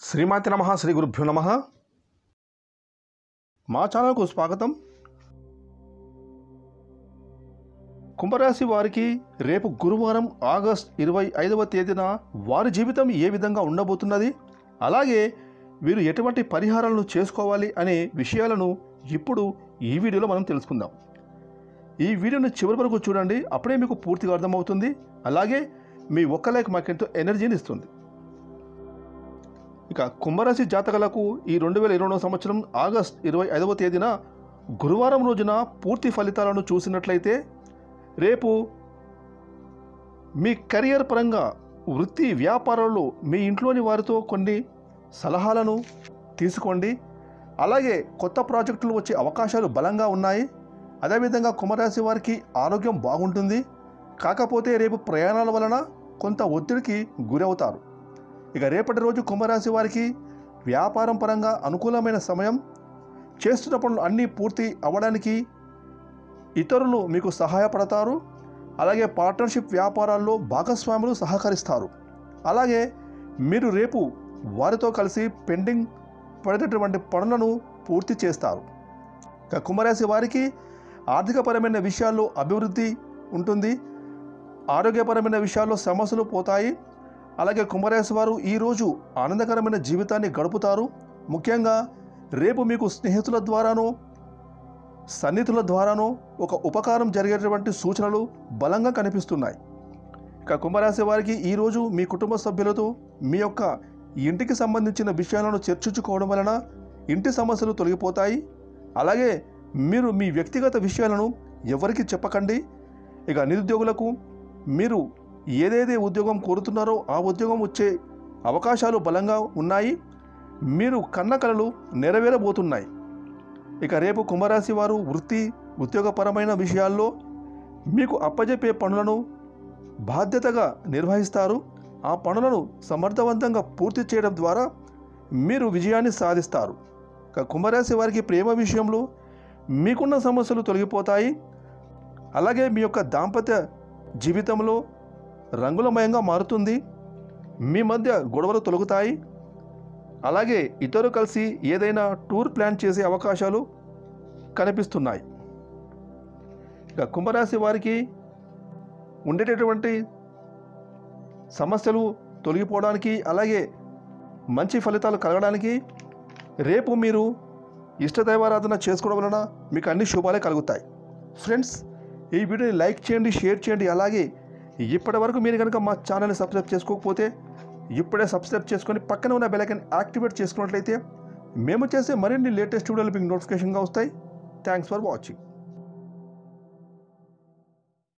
శ్రీమాతి నమ శ్రీ గురుభ్యో నమ మా ఛానల్కు స్వాగతం కుంభరాశి వారికి రేపు గురువారం ఆగస్ట్ ఇరవై ఐదవ తేదీన వారి జీవితం ఏ విధంగా ఉండబోతున్నది అలాగే వీరు ఎటువంటి పరిహారాలను చేసుకోవాలి అనే విషయాలను ఇప్పుడు ఈ వీడియోలో మనం తెలుసుకుందాం ఈ వీడియోని చివరి వరకు చూడండి అప్పుడే మీకు పూర్తిగా అర్థమవుతుంది అలాగే మీ ఒక్క లైక్ మాకెంతో ఎనర్జీని ఇస్తుంది ఇక కుంభరాశి జాతకులకు ఈ రెండు వేల ఇరవై సంవత్సరం ఆగస్ట్ ఇరవై ఐదవ తేదీన గురువారం రోజున పూర్తి ఫలితాలను చూసినట్లయితే రేపు మీ కెరియర్ పరంగా వృత్తి వ్యాపారాల్లో మీ ఇంట్లోని వారితో కొన్ని సలహాలను తీసుకోండి అలాగే కొత్త ప్రాజెక్టులు వచ్చే అవకాశాలు బలంగా ఉన్నాయి అదేవిధంగా కుంభరాశి వారికి ఆరోగ్యం బాగుంటుంది కాకపోతే రేపు ప్రయాణాల వలన కొంత ఒత్తిడికి గురవుతారు ఇక రేపటి రోజు కుంభరాశి వారికి వ్యాపారం పరంగా అనుకూలమైన సమయం చేస్తున్న పనులు అన్నీ పూర్తి అవ్వడానికి ఇతరులు మీకు సహాయపడతారు అలాగే పార్ట్నర్షిప్ వ్యాపారాల్లో భాగస్వాములు సహకరిస్తారు అలాగే మీరు రేపు వారితో కలిసి పెండింగ్ పడేటటువంటి పనులను పూర్తి చేస్తారు ఇక కుంభరాశి వారికి ఆర్థికపరమైన విషయాల్లో అభివృద్ధి ఉంటుంది ఆరోగ్యపరమైన విషయాల్లో సమస్యలు పోతాయి అలాగే కుంభరాశి వారు ఈరోజు ఆనందకరమైన జీవితాన్ని గడుపుతారు ముఖ్యంగా రేపు మీకు స్నేహితుల ద్వారానో సన్నిహితుల ద్వారానో ఒక ఉపకారం జరిగేటువంటి సూచనలు బలంగా కనిపిస్తున్నాయి ఇక కుంభరాశి వారికి ఈరోజు మీ కుటుంబ సభ్యులతో మీ యొక్క ఇంటికి సంబంధించిన విషయాలను చర్చించుకోవడం వలన ఇంటి సమస్యలు తొలగిపోతాయి అలాగే మీరు మీ వ్యక్తిగత విషయాలను ఎవరికి చెప్పకండి ఇక నిరుద్యోగులకు మీరు ఏదైతే ఉద్యోగం కోరుతున్నారో ఆ ఉద్యోగం వచ్చే అవకాశాలు బలంగా ఉన్నాయి మీరు కన్న కలలు నెరవేరబోతున్నాయి ఇక రేపు కుంభరాశి వారు వృత్తి ఉద్యోగపరమైన విషయాల్లో మీకు అప్పజెప్పే పనులను బాధ్యతగా నిర్వహిస్తారు ఆ పనులను సమర్థవంతంగా పూర్తి చేయడం ద్వారా మీరు విజయాన్ని సాధిస్తారు ఇక కుంభరాశి వారికి ప్రేమ విషయంలో మీకున్న సమస్యలు తొలగిపోతాయి అలాగే మీ యొక్క దాంపత్య జీవితంలో రంగులమయంగా మారుతుంది మీ మధ్య గొడవలు తొలగుతాయి అలాగే ఇద్దరు కలిసి ఏదైనా టూర్ ప్లాన్ చేసే అవకాశాలు కనిపిస్తున్నాయి ఇక కుంభరాశి వారికి ఉండేటటువంటి సమస్యలు తొలగిపోవడానికి అలాగే మంచి ఫలితాలు కలగడానికి రేపు మీరు ఇష్టదైవారాధన చేసుకోవడం వలన మీకు అన్ని శుభాలే కలుగుతాయి ఫ్రెండ్స్ ఈ వీడియోని లైక్ చేయండి షేర్ చేయండి అలాగే ఇప్పటి వరకు మీరు కనుక మా ఛానల్ని సబ్స్క్రైబ్ చేసుకోకపోతే ఇప్పుడే సబ్స్క్రైబ్ చేసుకొని పక్కన ఉన్న బెలైకన్ యాక్టివేట్ చేసుకున్నట్లయితే మేము చేసే మరిన్ని లేటెస్ట్ వీడియోలు మీకు నోటిఫికేషన్గా వస్తాయి థ్యాంక్స్ ఫర్ వాచింగ్